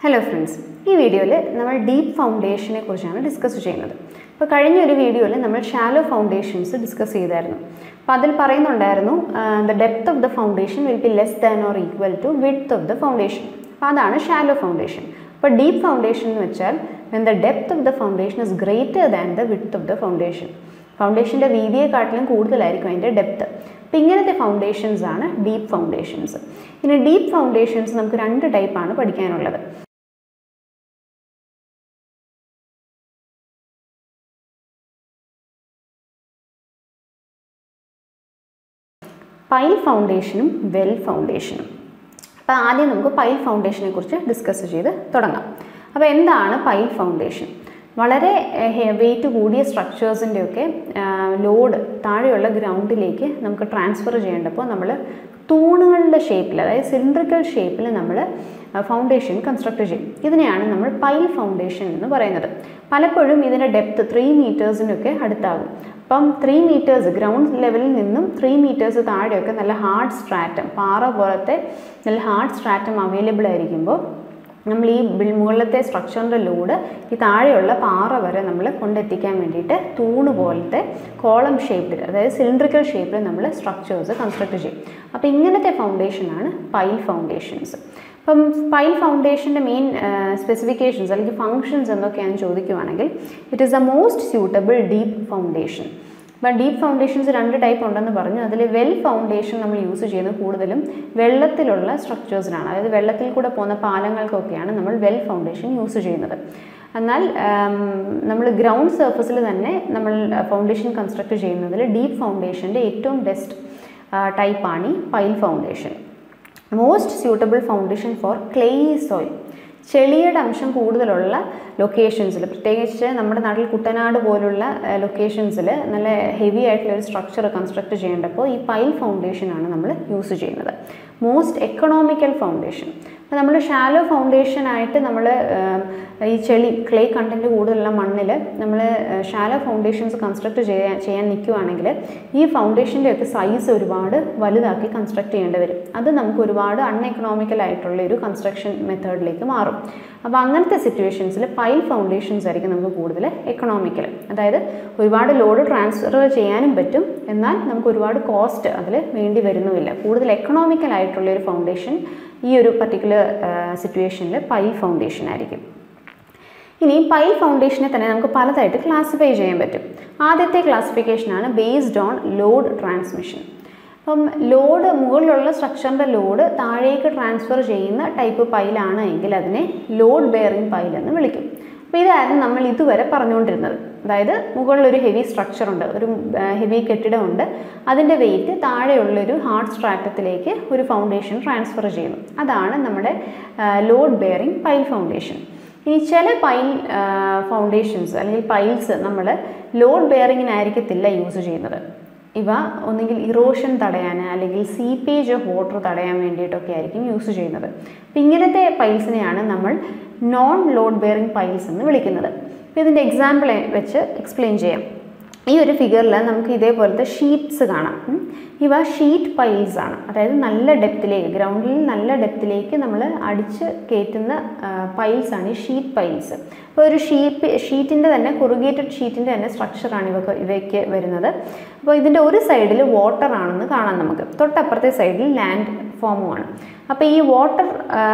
Hello friends ഈ വീഡിയോയിൽ നമ്മൾ ഡീപ്പ് ഫൗണ്ടേഷനെ കുറിച്ചാണ് ഡിസ്കസ് ചെയ്യുന്നത് അപ്പോൾ കഴിഞ്ഞ ഒരു വീഡിയോയിൽ നമ്മൾ ഷാലോ ഫൗണ്ടേഷൻസ് ഡിസ്കസ് ചെയ്തായിരുന്നു അപ്പോൾ അതിൽ പറയുന്നുണ്ടായിരുന്നു the depth of the foundation will be less than or equal to width of the foundation അപ്പോൾ അതാണ് ഷാലോ ഫൗണ്ടേഷൻ അപ്പോൾ ഡീപ്പ് ഫൗണ്ടേഷൻ എന്ന് വെച്ചാൽ when the depth of the foundation is greater than the width of the foundation ഫൗണ്ടേഷൻ്റെ വീതിയെക്കാട്ടിലും കൂടുതലായിരിക്കും അതിൻ്റെ depth അപ്പോൾ ഇങ്ങനത്തെ ഫൗണ്ടേഷൻസ് ആണ് ഡീപ്പ് ഫൗണ്ടേഷൻസ് ഇനി ഡീപ്പ് ഫൗണ്ടേഷൻസ് നമുക്ക് രണ്ട് ടൈപ്പാണ് പഠിക്കാനുള്ളത് പൈൽ ഫൗണ്ടേഷനും വെൽ ഫൗണ്ടേഷനും അപ്പോൾ ആദ്യം നമുക്ക് പൈൽ ഫൗണ്ടേഷനെ കുറിച്ച് ഡിസ്കസ് ചെയ്ത് തുടങ്ങാം അപ്പോൾ എന്താണ് പൈൽ ഫൗണ്ടേഷൻ വളരെ വെയിറ്റ് കൂടിയ സ്ട്രക്ചേഴ്സിൻ്റെയൊക്കെ ലോഡ് താഴെയുള്ള ഗ്രൗണ്ടിലേക്ക് നമുക്ക് ട്രാൻസ്ഫർ ചെയ്യേണ്ടപ്പോൾ നമ്മൾ തൂണുകളുടെ ഷേപ്പിൽ അതായത് സിലിണ്ടറിക്കൽ ഷേപ്പിൽ നമ്മൾ ഫൗണ്ടേഷൻ കൺസ്ട്രക്ട് ചെയ്യും ഇതിനെയാണ് നമ്മൾ പൈൽ ഫൗണ്ടേഷൻ എന്ന് പറയുന്നത് പലപ്പോഴും ഇതിൻ്റെ ഡെപ്ത് ത്രീ മീറ്റേഴ്സിനൊക്കെ അടുത്താകും അപ്പം ത്രീ മീറ്റേഴ്സ് ഗ്രൗണ്ട് ലെവലിൽ നിന്നും ത്രീ മീറ്റേഴ്സ് താഴെയൊക്കെ നല്ല ഹാർഡ് സ്ട്രാറ്റം പാറ പോലത്തെ നല്ല ഹാർഡ് സ്ട്രാറ്റം അവൈലബിൾ ആയിരിക്കുമ്പോൾ നമ്മൾ ഈ മുകളിലത്തെ സ്ട്രക്ചറിൻ്റെ ലോഡ് ഈ താഴെയുള്ള പാറ വരെ നമ്മൾ കൊണ്ടെത്തിക്കാൻ വേണ്ടിയിട്ട് തൂണ് പോലത്തെ കോളം ഷേപ്പിൽ അതായത് സിലിണ്ടറിക്കൽ ഷേപ്പിൽ നമ്മൾ സ്ട്രക്ചേഴ്സ് കൺസ്ട്രക്ട് ചെയ്യും അപ്പോൾ ഇങ്ങനത്തെ ഫൗണ്ടേഷനാണ് പൈൽ ഫൗണ്ടേഷൻസ് അപ്പം പൈൽ ഫൗണ്ടേഷൻ്റെ മെയിൻ സ്പെസിഫിക്കേഷൻസ് അല്ലെങ്കിൽ ഫങ്ഷൻസ് എന്തൊക്കെയാണെന്ന് ചോദിക്കുവാണെങ്കിൽ it is the most suitable deep foundation അപ്പം ഡീപ്പ് ഫൗണ്ടേഷൻസ് രണ്ട് ടൈപ്പ് ഉണ്ടെന്ന് പറഞ്ഞു അതിൽ വെൽ ഫൗണ്ടേഷൻ നമ്മൾ യൂസ് ചെയ്യുന്നത് കൂടുതലും വെള്ളത്തിലുള്ള സ്ട്രക്ചേഴ്സിനാണ് അതായത് വെള്ളത്തിൽ കൂടെ പോകുന്ന പാലങ്ങൾക്കൊക്കെയാണ് നമ്മൾ വെൽ ഫൗണ്ടേഷൻ യൂസ് ചെയ്യുന്നത് എന്നാൽ നമ്മൾ ഗ്രൗണ്ട് സർഫസിൽ തന്നെ നമ്മൾ ഫൗണ്ടേഷൻ കൺസ്ട്രക്ട് ചെയ്യുന്നതിൽ ഡീപ്പ് ഫൗണ്ടേഷൻ്റെ ഏറ്റവും ബെസ്റ്റ് ടൈപ്പാണ് ഈ pile foundation most suitable foundation for clay soil ചെളിയുടെ അംശം കൂടുതലുള്ള ലൊക്കേഷൻസിൽ പ്രത്യേകിച്ച് നമ്മുടെ നാട്ടിൽ കുട്ടനാട് പോലുള്ള ലൊക്കേഷൻസിൽ നല്ല ഹെവി ആയിട്ടുള്ള ഒരു സ്ട്രക്ചർ കൺസ്ട്രക്ട് ചെയ്യേണ്ടപ്പോൾ ഈ പൈൽ ഫൗണ്ടേഷനാണ് നമ്മൾ യൂസ് ചെയ്യുന്നത് മോസ്റ്റ് എക്കണോമിക്കൽ ഫൗണ്ടേഷൻ അപ്പോൾ നമ്മൾ ഷാലോ ഫൗണ്ടേഷനായിട്ട് നമ്മൾ ഈ ചെളി ക്ലേ കണ്ടൻറ്റ് കൂടുതലുള്ള മണ്ണിൽ നമ്മൾ ഷാലോ ഫൗണ്ടേഷൻസ് കൺസ്ട്രക്ട് ചെയ്യാൻ ചെയ്യാൻ നിൽക്കുവാണെങ്കിൽ ഈ ഫൗണ്ടേഷൻ്റെ ഒക്കെ സൈസ് ഒരുപാട് വലുതാക്കി കൺസ്ട്രക്ട് ചെയ്യേണ്ടി വരും അത് നമുക്ക് ഒരുപാട് അൺഎക്കണോമിക്കൽ ആയിട്ടുള്ള ഒരു കൺസ്ട്രക്ഷൻ മെത്തേഡിലേക്ക് മാറും അപ്പോൾ അങ്ങനത്തെ സിറ്റുവേഷൻസിൽ പൈൽ ഫൗണ്ടേഷൻസ് ആയിരിക്കും നമുക്ക് കൂടുതൽ എക്കണോമിക്കൽ അതായത് ഒരുപാട് ലോഡ് ട്രാൻസ്ഫർ ചെയ്യാനും പറ്റും എന്നാൽ നമുക്ക് ഒരുപാട് കോസ്റ്റ് അതിൽ വേണ്ടി വരുന്നുമില്ല കൂടുതൽ എക്കണോമിക്കൽ ആയിട്ടുള്ള ഒരു ഫൗണ്ടേഷൻ ഈ ഒരു പർട്ടിക്കുലർ സിറ്റുവേഷനിൽ പൈൽ ഫൗണ്ടേഷൻ ആയിരിക്കും ഇനി പൈൽ ഫൗണ്ടേഷനെ തന്നെ നമുക്ക് പലതായിട്ട് ക്ലാസിഫൈ ചെയ്യാൻ പറ്റും ആദ്യത്തെ ക്ലാസിഫിക്കേഷനാണ് ബേസ്ഡ് ഓൺ ലോഡ് ട്രാൻസ്മിഷൻ അപ്പം ലോഡ് മുകളിലുള്ള സ്ട്രക്ചറിൻ്റെ ലോഡ് താഴേക്ക് ട്രാൻസ്ഫർ ചെയ്യുന്ന ടൈപ്പ് പൈലാണ് എങ്കിൽ അതിനെ ലോഡ് ബെയറിംഗ് പൈൽ എന്ന് വിളിക്കും അപ്പോൾ ഇതായിരുന്നു നമ്മൾ ഇതുവരെ പറഞ്ഞുകൊണ്ടിരുന്നത് അതായത് മുകളിലൊരു ഹെവി സ്ട്രക്ചർ ഉണ്ട് ഒരു ഹെവി കെട്ടിടമുണ്ട് അതിൻ്റെ വെയിറ്റ് താഴെയുള്ളൊരു ഹാർഡ് സ്ട്രാറ്റത്തിലേക്ക് ഒരു ഫൗണ്ടേഷൻ ട്രാൻസ്ഫർ ചെയ്യുന്നു അതാണ് നമ്മുടെ ലോഡ് ബെയറിംഗ് പൈൽ ഫൗണ്ടേഷൻ ഇനി ചില പൈൽ ഫൗണ്ടേഷൻസ് അല്ലെങ്കിൽ പൈൽസ് നമ്മൾ ലോഡ് ബെയറിങ്ങിനായിരിക്കത്തില്ല യൂസ് ചെയ്യുന്നത് ഇവ ഒന്നുകിൽ ഇറോഷൻ തടയാൻ അല്ലെങ്കിൽ സീപ്പേജ് ഓഫ് വാട്ടർ തടയാൻ വേണ്ടിയിട്ടൊക്കെ ആയിരിക്കും യൂസ് ചെയ്യുന്നത് അപ്പം ഇങ്ങനത്തെ പൈൽസിനെയാണ് നമ്മൾ നോൺ ലോഡ് ബെയറിംഗ് പൈൽസ് എന്ന് വിളിക്കുന്നത് അപ്പോൾ ഇതിൻ്റെ എക്സാമ്പിൾ വെച്ച് എക്സ്പ്ലെയിൻ ചെയ്യാം ഈ ഒരു ഫിഗറിൽ നമുക്ക് ഇതേപോലത്തെ ഷീറ്റ്സ് കാണാം ഇവ ഷീറ്റ് പൈൽസ് ആണ് അതായത് നല്ല ഡെപ്തിലേക്ക് ഗ്രൗണ്ടിൽ നല്ല ഡെപ്തിലേക്ക് നമ്മൾ അടിച്ച് കയറ്റുന്ന പൈൽസ് ആണ് ഈ ഷീറ്റ് പൈൽസ് അപ്പോൾ ഒരു ഷീറ്റ് ഷീറ്റിൻ്റെ തന്നെ കൊറുഗേറ്റഡ് ഷീറ്റിൻ്റെ തന്നെ സ്ട്രക്ചറാണ് ഇവക്ക് ഇവയ്ക്ക് വരുന്നത് അപ്പോൾ ഇതിൻ്റെ ഒരു സൈഡിൽ വാട്ടർ ആണെന്ന് കാണാം നമുക്ക് തൊട്ടപ്പുറത്തെ സൈഡിൽ ലാൻഡ് ഫോമുമാണ് അപ്പോൾ ഈ വാട്ടർ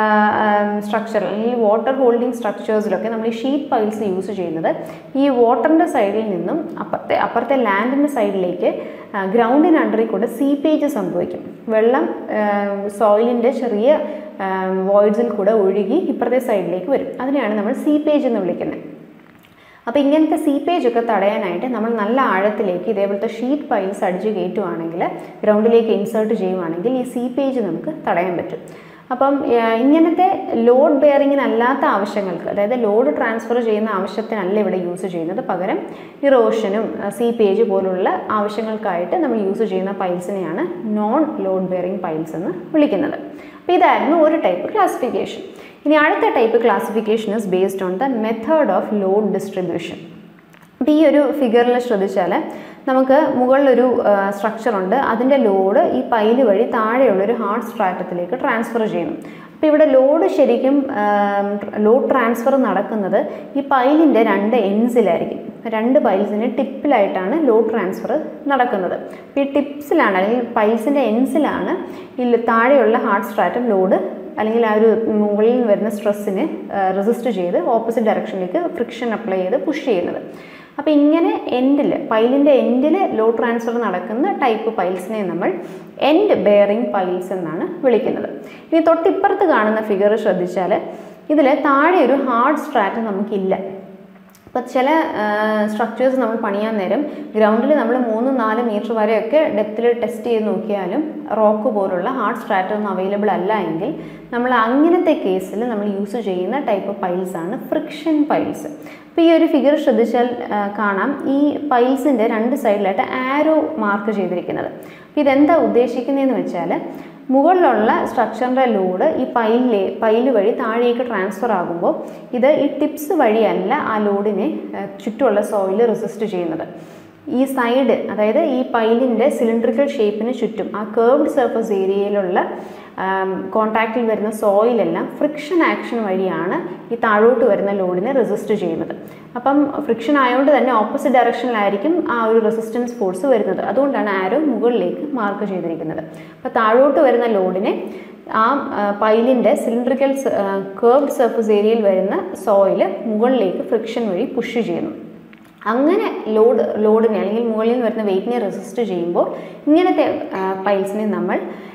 സ്ട്രക്ചർ അല്ലെങ്കിൽ വാട്ടർ ഹോൾഡിംഗ് സ്ട്രക്ചേഴ്സിലൊക്കെ നമ്മൾ ഈ ഷീറ്റ് പൈൽസ് യൂസ് ചെയ്യുന്നത് ഈ വാട്ടറിൻ്റെ സൈഡിൽ നിന്നും അപ്പുറത്തെ അപ്പുറത്തെ ലാൻഡിൻ്റെ സൈഡിലേക്ക് ഗ്രൗണ്ടിന് അണ്ടറിൽ കൂടെ സീപ്പേജ് സംഭവിക്കും വെള്ളം സോയിലിൻ്റെ ചെറിയ വോയിഡ്സിൽ കൂടെ ഒഴുകി ഇപ്പുറത്തെ സൈഡിലേക്ക് വരും അതിനെയാണ് നമ്മൾ സീപ്പേജ് എന്ന് വിളിക്കുന്നത് അപ്പോൾ ഇങ്ങനത്തെ സീപ്പേജ് ഒക്കെ തടയാനായിട്ട് നമ്മൾ നല്ല ആഴത്തിലേക്ക് ഇതേപോലത്തെ ഷീറ്റ് പൈൽസ് അടിച്ച് കയറ്റുവാണെങ്കിൽ ഗ്രൗണ്ടിലേക്ക് ഇൻസേർട്ട് ചെയ്യുവാണെങ്കിൽ ഈ സീപ്പേജ് നമുക്ക് തടയാൻ പറ്റും അപ്പം ഇങ്ങനത്തെ ലോഡ് ബെയറിങ്ങിനല്ലാത്ത ആവശ്യങ്ങൾക്ക് അതായത് ലോഡ് ട്രാൻസ്ഫർ ചെയ്യുന്ന ആവശ്യത്തിനല്ല ഇവിടെ യൂസ് ചെയ്യുന്നത് പകരം ഇറോഷനും സീപ്പേജ് പോലുള്ള ആവശ്യങ്ങൾക്കായിട്ട് നമ്മൾ യൂസ് ചെയ്യുന്ന പൈൽസിനെയാണ് നോൺ ലോഡ് ബെയറിംഗ് പൈൽസ് എന്ന് വിളിക്കുന്നത് അപ്പോൾ ഇതായിരുന്നു ഒരു ടൈപ്പ് ക്ലാസിഫിക്കേഷൻ ഇനി അടുത്ത type classification is based on the method of load distribution അപ്പോൾ ഈ ഒരു ഫിഗറിൽ ശ്രദ്ധിച്ചാൽ നമുക്ക് മുകളിലൊരു സ്ട്രക്ചർ ഉണ്ട് അതിൻ്റെ ലോഡ് ഈ പൈല് വഴി താഴെയുള്ളൊരു ഹാർഡ് സ്ട്രാറ്റത്തിലേക്ക് ട്രാൻസ്ഫർ ചെയ്യുന്നു അപ്പോൾ ഇവിടെ ലോഡ് ശരിക്കും ലോഡ് ട്രാൻസ്ഫർ നടക്കുന്നത് ഈ പൈലിൻ്റെ രണ്ട് എൻസിലായിരിക്കും രണ്ട് പൈൽസിൻ്റെ ടിപ്പിലായിട്ടാണ് ലോഡ് ട്രാൻസ്ഫർ നടക്കുന്നത് അപ്പോൾ ഈ ടിപ്സിലാണ് അല്ലെങ്കിൽ പൈൽസിൻ്റെ എൻസിലാണ് ഈ താഴെയുള്ള ഹാർഡ് സ്ട്രാറ്റം ലോഡ് അല്ലെങ്കിൽ ആ ഒരു മുകളിൽ നിന്ന് വരുന്ന സ്ട്രെസ്സിന് റെസിസ്റ്റ് ചെയ്ത് ഓപ്പോസിറ്റ് ഡയറക്ഷനിലേക്ക് ഫ്രിക്ഷൻ അപ്ലൈ ചെയ്ത് പുഷ് ചെയ്യുന്നത് അപ്പോൾ ഇങ്ങനെ എൻഡിൽ പൈലിൻ്റെ എൻഡിൽ ലോ ട്രാൻസ്ഫർ നടക്കുന്ന ടൈപ്പ് പൈൽസിനെ നമ്മൾ എൻഡ് ബെയറിംഗ് പൈൽസ് എന്നാണ് വിളിക്കുന്നത് ഇനി തൊട്ടിപ്പുറത്ത് കാണുന്ന ഫിഗർ ശ്രദ്ധിച്ചാൽ ഇതിൽ താഴെ ഒരു ഹാർഡ് സ്ട്രാറ്റ് നമുക്കില്ല അപ്പോൾ ചില സ്ട്രക്ചേഴ്സ് നമ്മൾ പണിയാൻ നേരം ഗ്രൗണ്ടിൽ നമ്മൾ മൂന്ന് നാല് മീറ്റർ വരെയൊക്കെ ഡെപ്തിൽ ടെസ്റ്റ് ചെയ്ത് നോക്കിയാലും റോക്ക് പോലുള്ള ഹാർഡ് സ്ട്രാറ്റ് ഒന്നും അവൈലബിൾ അല്ല എങ്കിൽ നമ്മൾ അങ്ങനത്തെ കേസിൽ നമ്മൾ യൂസ് ചെയ്യുന്ന ടൈപ്പ് പൈൽസ് ആണ് ഫ്രിക്ഷൻ പൈൽസ് അപ്പോൾ ഈ ഒരു ഫിഗർ ശ്രദ്ധിച്ചാൽ കാണാം ഈ പൈൽസിൻ്റെ രണ്ട് സൈഡിലായിട്ട് ആരോ മാർക്ക് ചെയ്തിരിക്കുന്നത് അപ്പോൾ ഇതെന്താ ഉദ്ദേശിക്കുന്നതെന്ന് വെച്ചാൽ മുകളിലുള്ള സ്ട്രക്ചറിൻ്റെ ലോഡ് ഈ പൈലിലെ പൈല് വഴി താഴേക്ക് ട്രാൻസ്ഫർ ആകുമ്പോൾ ഇത് ഈ ടിപ്സ് വഴിയല്ല ആ ലോഡിനെ ചുറ്റുമുള്ള സോയിൽ റെസിസ്റ്റ് ചെയ്യുന്നത് ഈ സൈഡ് അതായത് ഈ പൈലിൻ്റെ സിലിണ്ടറിക്കൽ ഷേപ്പിന് ചുറ്റും ആ കേർവ്ഡ് സർഫസ് ഏരിയയിലുള്ള കോണ്ടാക്റ്റിൽ വരുന്ന സോയിലെല്ലാം ഫ്രിക്ഷൻ ആക്ഷൻ വഴിയാണ് ഈ താഴോട്ട് വരുന്ന ലോഡിനെ റെസിസ്റ്റ് ചെയ്യുന്നത് അപ്പം ഫ്രിക്ഷൻ ആയതുകൊണ്ട് തന്നെ ഓപ്പോസിറ്റ് ഡയറക്ഷനിലായിരിക്കും ആ ഒരു റെസിസ്റ്റൻസ് ഫോഴ്സ് വരുന്നത് അതുകൊണ്ടാണ് ആരോ മുകളിലേക്ക് മാർക്ക് ചെയ്തിരിക്കുന്നത് അപ്പോൾ താഴോട്ട് വരുന്ന ലോഡിനെ ആ പൈലിൻ്റെ സിലിണ്ടറിക്കൽ കേർവ്ഡ് സർഫസ് ഏരിയയിൽ വരുന്ന സോയിൽ മുകളിലേക്ക് ഫ്രിക്ഷൻ വഴി പുഷ് ചെയ്യുന്നു അങ്ങനെ ലോഡ് ലോഡിനെ അല്ലെങ്കിൽ മുകളിൽ നിന്ന് വരുന്ന വെയിറ്റിനെ റെസിസ്റ്റ് ചെയ്യുമ്പോൾ ഇങ്ങനത്തെ പൈൽസിനെ നമ്മൾ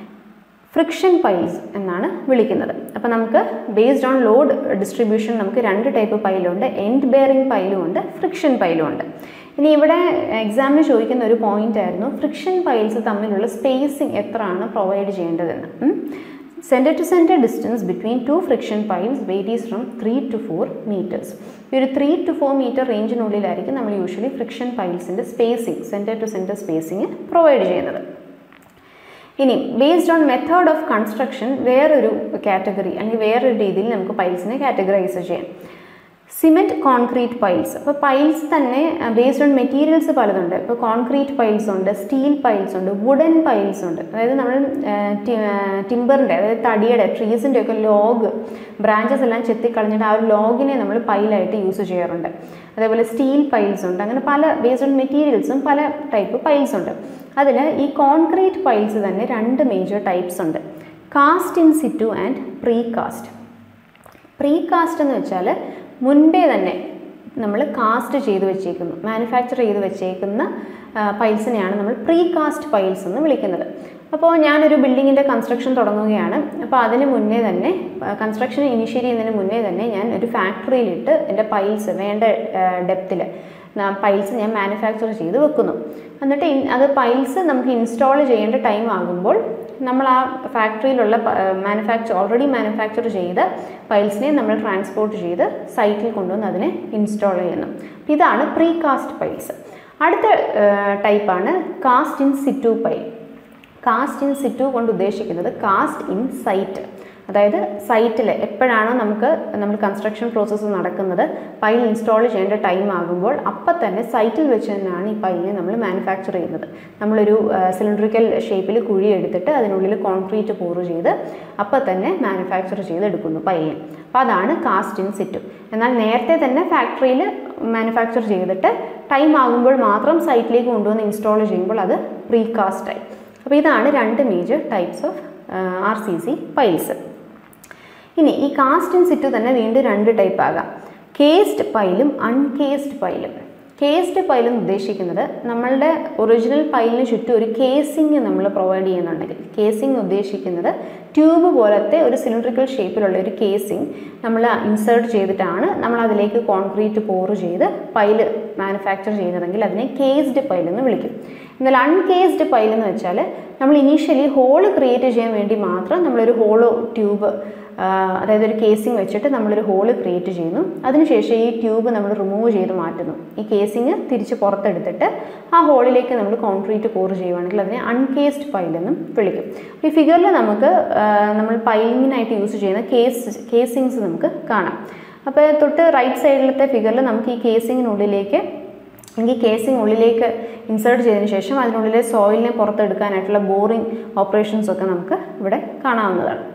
ഫ്രിക്ഷൻ പൈൽസ് എന്നാണ് വിളിക്കുന്നത് അപ്പോൾ നമുക്ക് ബേസ്ഡ് ഓൺ ലോഡ് ഡിസ്ട്രിബ്യൂഷൻ നമുക്ക് രണ്ട് ടൈപ്പ് പൈലുണ്ട് എൻഡ് ബെയറിംഗ് പൈലും ഉണ്ട് ഫ്രിക്ഷൻ പൈലും ഉണ്ട് ഇനി ഇവിടെ എക്സാമിന് ചോദിക്കുന്ന ഒരു പോയിന്റ് ആയിരുന്നു ഫ്രിക്ഷൻ പൈൽസ് തമ്മിലുള്ള സ്പേസിങ് എത്രയാണ് പ്രൊവൈഡ് ചെയ്യേണ്ടതെന്ന് centre to centre distance between two friction piles varies from three to four metres ഈ ഒരു ത്രീ ടു ഫോർ മീറ്റർ റേഞ്ചിനുള്ളിലായിരിക്കും നമ്മൾ യൂഷ്വലി ഫ്രിക്ഷൻ പൈൽസിൻ്റെ spacing centre to centre spacing provide ചെയ്യുന്നത് ഇനി based on method of construction വേറൊരു category അല്ലെങ്കിൽ വേറൊരു രീതിയിൽ നമുക്ക് പൈൽസിനെ കാറ്റഗറൈസ് ചെയ്യാം സിമെൻറ്റ് കോൺക്രീറ്റ് പൈൽസ് അപ്പോൾ പൈൽസ് തന്നെ ബേസ്ഡ് ഓൺ മെറ്റീരിയൽസ് പലതുണ്ട് ഇപ്പോൾ കോൺക്രീറ്റ് പൈൽസ് ഉണ്ട് സ്റ്റീൽ പൈൽസ് ഉണ്ട് വുഡൻ പൈൽസ് ഉണ്ട് അതായത് നമ്മൾ ടിമ്പറിൻ്റെ അതായത് തടിയുടെ ട്രീസിൻ്റെ ഒക്കെ ലോഗ് ബ്രാഞ്ചസ് എല്ലാം ചെത്തിക്കളഞ്ഞിട്ട് ആ ഒരു ലോഗിനെ നമ്മൾ പൈലായിട്ട് യൂസ് ചെയ്യാറുണ്ട് അതേപോലെ സ്റ്റീൽ പൈൽസ് ഉണ്ട് അങ്ങനെ പല ബേസ്ഡ് ഓൺ മെറ്റീരിയൽസും പല ടൈപ്പ് പൈൽസ് ഉണ്ട് അതിൽ ഈ കോൺക്രീറ്റ് പൈൽസ് തന്നെ രണ്ട് മേജർ ടൈപ്സ് ഉണ്ട് cast in situ and precast precast എന്ന് വെച്ചാൽ മുൻപേ തന്നെ നമ്മൾ കാസ്റ്റ് ചെയ്ത് വെച്ചേക്കുന്നു മാനുഫാക്ചർ ചെയ്ത് വെച്ചേക്കുന്ന പൈൽസിനെയാണ് നമ്മൾ പ്രീ കാസ്റ്റ് പൈൽസ് എന്ന് വിളിക്കുന്നത് അപ്പോൾ ഞാനൊരു ബിൽഡിങ്ങിൻ്റെ കൺസ്ട്രക്ഷൻ തുടങ്ങുകയാണ് അപ്പോൾ അതിന് മുന്നേ തന്നെ കൺസ്ട്രക്ഷൻ ഇനിഷ്യേറ്റ് ചെയ്യുന്നതിന് മുന്നേ തന്നെ ഞാൻ ഒരു ഫാക്ടറിയിലിട്ട് എൻ്റെ പൈൽസ് വേണ്ട ഡെപ്തിൽ പൈൽസ് ഞാൻ മാനുഫാക്ചർ ചെയ്ത് വെക്കുന്നു എന്നിട്ട് അത് പൈൽസ് നമുക്ക് ഇൻസ്റ്റാൾ ചെയ്യേണ്ട ടൈം ആകുമ്പോൾ നമ്മൾ ആ ഫാക്ടറിയിലുള്ള മാനുഫാക്ചർ ഓൾറെഡി മാനുഫാക്ചർ ചെയ്ത പൈൽസിനെ നമ്മൾ ട്രാൻസ്പോർട്ട് ചെയ്ത് സൈറ്റിൽ കൊണ്ടുവന്ന് അതിനെ ഇൻസ്റ്റാൾ ചെയ്യുന്നു ഇതാണ് പ്രീ കാസ്റ്റ് പൈൽസ് അടുത്ത ടൈപ്പാണ് cast in situ pile cast in situ കൊണ്ട് ഉദ്ദേശിക്കുന്നത് കാസ്റ്റ് ഇൻ സൈറ്റ് അതായത് സൈറ്റിൽ എപ്പോഴാണോ നമുക്ക് നമ്മൾ കൺസ്ട്രക്ഷൻ പ്രോസസ്സ് നടക്കുന്നത് പൈൽ ഇൻസ്റ്റാൾ ചെയ്യേണ്ട ടൈം ആകുമ്പോൾ അപ്പം തന്നെ സൈറ്റിൽ വെച്ച് തന്നെയാണ് ഈ പൈലിനെ നമ്മൾ മാനുഫാക്ചർ ചെയ്യുന്നത് നമ്മളൊരു സിലിണ്ടറിക്കൽ ഷേപ്പിൽ കുഴി എടുത്തിട്ട് അതിനുള്ളിൽ കോൺക്രീറ്റ് പോറ് ചെയ്ത് അപ്പം തന്നെ മാനുഫാക്ചർ ചെയ്തെടുക്കുന്നു പൈലിനെ അപ്പോൾ അതാണ് കാസ്റ്റ് ഇൻ സിറ്റു എന്നാൽ നേരത്തെ തന്നെ ഫാക്ടറിയിൽ മാനുഫാക്ചർ ചെയ്തിട്ട് ടൈം ആകുമ്പോൾ മാത്രം സൈറ്റിലേക്ക് കൊണ്ടുവന്ന് ഇൻസ്റ്റാൾ ചെയ്യുമ്പോൾ അത് പ്രീ കാസ്റ്റായി അപ്പോൾ ഇതാണ് രണ്ട് major types of R C C piles ഇനി ഈ കാസ്റ്റ് ഇൻ സിറ്റു തന്നെ വീണ്ടും രണ്ട് ടൈപ്പ് ആകാം കേസ്ഡ് പൈലും അൺകേസ്ഡ് പൈലും കേസ്ഡ് പൈൽ എന്ന് ഉദ്ദേശിക്കുന്നത് നമ്മളുടെ ഒറിജിനൽ പൈലിന് ചുറ്റും ഒരു കേസിങ് നമ്മൾ പ്രൊവൈഡ് ചെയ്യുന്നുണ്ടെങ്കിൽ കേസിങ് ഉദ്ദേശിക്കുന്നത് ട്യൂബ് പോലത്തെ ഒരു സിലിണ്ടറിക്കൽ ഷേപ്പിലുള്ള ഒരു കേസിങ് നമ്മൾ ഇൻസേർട്ട് ചെയ്തിട്ടാണ് നമ്മൾ അതിലേക്ക് കോൺക്രീറ്റ് പോറ് ചെയ്ത് പൈല് മാനുഫാക്ചർ ചെയ്യുന്നതെങ്കിൽ അതിനെ കേസ്ഡ് പൈൽ എന്ന് വിളിക്കും എന്നാൽ അൺകേസ്ഡ് പൈൽ എന്ന് വെച്ചാൽ നമ്മൾ ഇനീഷ്യലി ഹോള് ക്രിയേറ്റ് ചെയ്യാൻ വേണ്ടി മാത്രം നമ്മളൊരു ഹോളോ ട്യൂബ് അതായത് ഒരു കേസിങ് വെച്ചിട്ട് നമ്മളൊരു ഹോള് ക്രിയേറ്റ് ചെയ്യുന്നു അതിനുശേഷം ഈ ട്യൂബ് നമ്മൾ റിമൂവ് ചെയ്ത് മാറ്റുന്നു ഈ കേസിങ് തിരിച്ച് പുറത്തെടുത്തിട്ട് ആ ഹോളിലേക്ക് നമ്മൾ കോൺക്രീറ്റ് പോർ ചെയ്യുവാണെങ്കിൽ അതിനെ അൺകേസ്ഡ് പൈൽ എന്നും വിളിക്കും ഈ ഫിഗറിൽ നമുക്ക് നമ്മൾ പൈലിങ്ങിനായിട്ട് യൂസ് ചെയ്യുന്ന കേസ് കേസിങ്സ് നമുക്ക് കാണാം അപ്പോൾ തൊട്ട് റൈറ്റ് സൈഡിലത്തെ ഫിഗറിൽ നമുക്ക് ഈ കേസിങ്ങിനുള്ളിലേക്ക് എങ്കിൽ കേസിങ് ഉള്ളിലേക്ക് ഇൻസേർട്ട് ചെയ്തതിന് ശേഷം അതിനുള്ളിലെ സോയിലിനെ പുറത്തെടുക്കാനായിട്ടുള്ള ബോറിംഗ് ഓപ്പറേഷൻസ് ഒക്കെ നമുക്ക് ഇവിടെ കാണാവുന്നതാണ്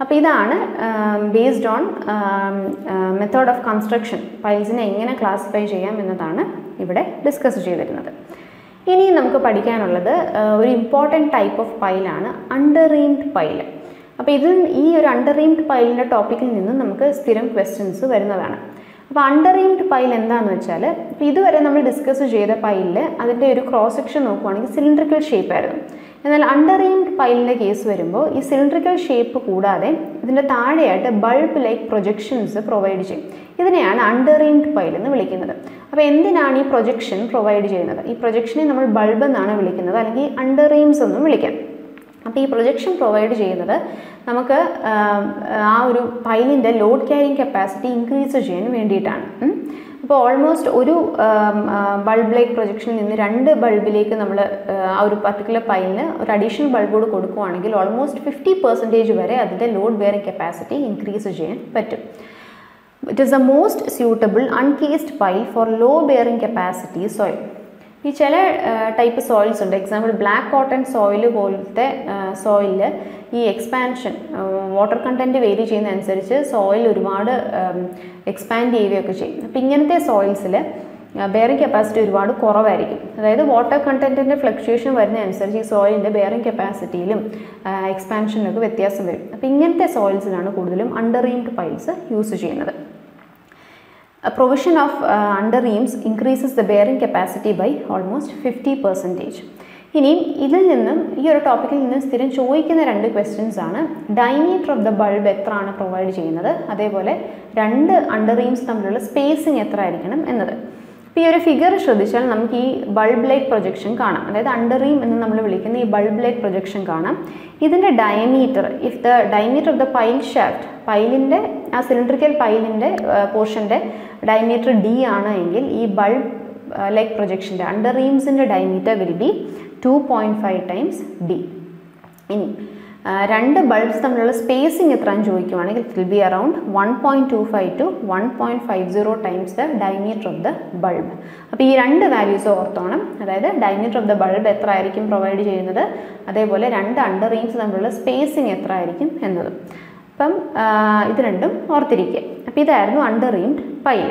അപ്പോൾ ഇതാണ് based on method of construction പൈൽസിനെ എങ്ങനെ ക്ലാസിഫൈ ചെയ്യാം എന്നതാണ് ഇവിടെ ഡിസ്കസ് ചെയ്തിരുന്നത് ഇനി നമുക്ക് പഠിക്കാനുള്ളത് ഒരു ഇമ്പോർട്ടൻറ്റ് ടൈപ്പ് ഓഫ് പൈലാണ് അണ്ടർറീംഡ് പൈൽ അപ്പോൾ ഇത് ഈ ഒരു അണ്ടർറീംഡ് പൈലിൻ്റെ ടോപ്പിക്കിൽ നിന്നും നമുക്ക് സ്ഥിരം ക്വസ്റ്റ്യൻസ് വരുന്നതാണ് അപ്പോൾ അണ്ടർറീംഡ് പൈൽ എന്താണെന്ന് വെച്ചാൽ ഇപ്പോൾ ഇതുവരെ നമ്മൾ ഡിസ്കസ് ചെയ്ത പൈലിൽ അതിൻ്റെ ഒരു ക്രോസ് സെക്ഷൻ നോക്കുവാണെങ്കിൽ സിലിണ്ടറിക്കൽ ഷേപ്പ് ആയിരുന്നു എന്നാൽ അണ്ടർറീംഡ് പൈലിൻ്റെ കേസ് വരുമ്പോൾ ഈ സിലിണ്ടറിക്കൽ ഷേപ്പ് കൂടാതെ ഇതിൻ്റെ താഴെയായിട്ട് ബൾബ് ലൈക്ക് പ്രൊജക്ഷൻസ് പ്രൊവൈഡ് ചെയ്യും ഇതിനെയാണ് അണ്ടർറീംഡ് പൈൽ എന്ന് വിളിക്കുന്നത് അപ്പോൾ എന്തിനാണ് ഈ പ്രൊജക്ഷൻ പ്രൊവൈഡ് ചെയ്യുന്നത് ഈ പ്രൊജക്ഷനെ നമ്മൾ ബൾബ് എന്നാണ് വിളിക്കുന്നത് അല്ലെങ്കിൽ അണ്ടർറീംസ് എന്നും വിളിക്കാം അപ്പോൾ ഈ പ്രൊജക്ഷൻ പ്രൊവൈഡ് ചെയ്യുന്നത് നമുക്ക് ആ ഒരു പൈലിൻ്റെ ലോഡ് ക്യാരിങ് കപ്പാസിറ്റി ഇൻക്രീസ് ചെയ്യാൻ വേണ്ടിയിട്ടാണ് അപ്പോൾ ഓൾമോസ്റ്റ് ഒരു ബൾബ് ലൈക്ക് പ്രൊജക്ഷനിൽ നിന്ന് രണ്ട് ബൾബിലേക്ക് നമ്മൾ ആ ഒരു പർട്ടിക്കുലർ പൈലിന് ഒരു അഡീഷണൽ ബൾബോട് കൊടുക്കുകയാണെങ്കിൽ ഓൾമോസ്റ്റ് ഫിഫ്റ്റി പെർസെൻറ്റേജ് വരെ അതിൻ്റെ ലോഡ് ബെയറിംഗ് കപ്പാസിറ്റി ഇൻക്രീസ് ചെയ്യാൻ പറ്റും it is the most suitable uncased pile for low bearing capacity soil ഈ ചില ടൈപ്പ് സോയിൽസ് ഉണ്ട് എക്സാമ്പിൾ ബ്ലാക്ക് കോട്ടൺ സോയിൽ പോലത്തെ സോയിലിൽ ഈ എക്സ്പാൻഷൻ വാട്ടർ കണ്ടൻറ്റ് വേരി ചെയ്യുന്ന അനുസരിച്ച് സോയിൽ ഒരുപാട് എക്സ്പാൻഡ് ചെയ്യുകയൊക്കെ ചെയ്യും അപ്പോൾ ഇങ്ങനത്തെ സോയിൽസിൽ ബെയറിംഗ് കപ്പാസിറ്റി ഒരുപാട് കുറവായിരിക്കും അതായത് വാട്ടർ കണ്ടൻറ്റിൻ്റെ ഫ്ലക്ച്വേഷൻ വരുന്ന അനുസരിച്ച് ഈ സോയിലിൻ്റെ ബെയറിംഗ് കപ്പാസിറ്റിയിലും എക്സ്പാൻഷനിലൊക്കെ വ്യത്യാസം വരും അപ്പോൾ ഇങ്ങനത്തെ സോയിൽസിലാണ് കൂടുതലും അണ്ടർറീംഡ് പൈൽസ് യൂസ് ചെയ്യുന്നത് provision of underreams increases the bearing capacity by almost fifty percentage ഇനിയും ഇതിൽ നിന്നും ഈ ഒരു ടോപ്പിക്കിൽ നിന്നും സ്ഥിരം ചോദിക്കുന്ന രണ്ട് ക്വസ്റ്റ്യൻസ് ആണ് ഡയമീറ്റർ ഓഫ് ദ ബൾബ് എത്രയാണ് പ്രൊവൈഡ് ചെയ്യുന്നത് അതേപോലെ രണ്ട് അണ്ടർ റീംസ് തമ്മിലുള്ള സ്പേസിങ് എത്ര ആയിരിക്കണം എന്നത് ഇപ്പോൾ ഈ ഒരു ഫിഗർ ശ്രദ്ധിച്ചാൽ നമുക്ക് ഈ ബൾബ് ലൈറ്റ് പ്രൊജക്ഷൻ കാണാം അതായത് അണ്ടർ റീം എന്ന് നമ്മൾ വിളിക്കുന്ന ഈ ബൾബ് ലൈറ്റ് പ്രൊജക്ഷൻ കാണാം ഇതിൻ്റെ diameter if the diameter of the pile shaft പൈലിൻ്റെ ആ സിലിണ്ടറിക്കൽ പൈലിൻ്റെ പോർഷൻ്റെ ഡയമീറ്റർ ഡി ആണ് എങ്കിൽ ഈ ബൾബ് ലൈക്ക് പ്രൊജക്ഷൻ്റെ അണ്ടർ റീംസിൻ്റെ diameter will be two point five times D ഇനി രണ്ട് ബൾബ്സ് തമ്മിലുള്ള സ്പേസിങ് എത്രയെന്ന് ചോദിക്കുവാണെങ്കിൽ it will be around one point two five to one point five zero times the diameter of the bulb അപ്പോൾ ഈ രണ്ട് വാല്യൂസ് ഓർത്തോണം അതായത് ഡയമീറ്റർ ഓഫ് ദ ബൾബ് എത്ര ആയിരിക്കും പ്രൊവൈഡ് ചെയ്യുന്നത് അതേപോലെ രണ്ട് അണ്ടർ റീംസ് തമ്മിലുള്ള സ്പേസിങ് എത്ര ആയിരിക്കും എന്നതും അപ്പം ഇത് രണ്ടും ഓർത്തിരിക്കുക അപ്പോൾ ഇതായിരുന്നു അണ്ടർ റീംഡ് പൈൽ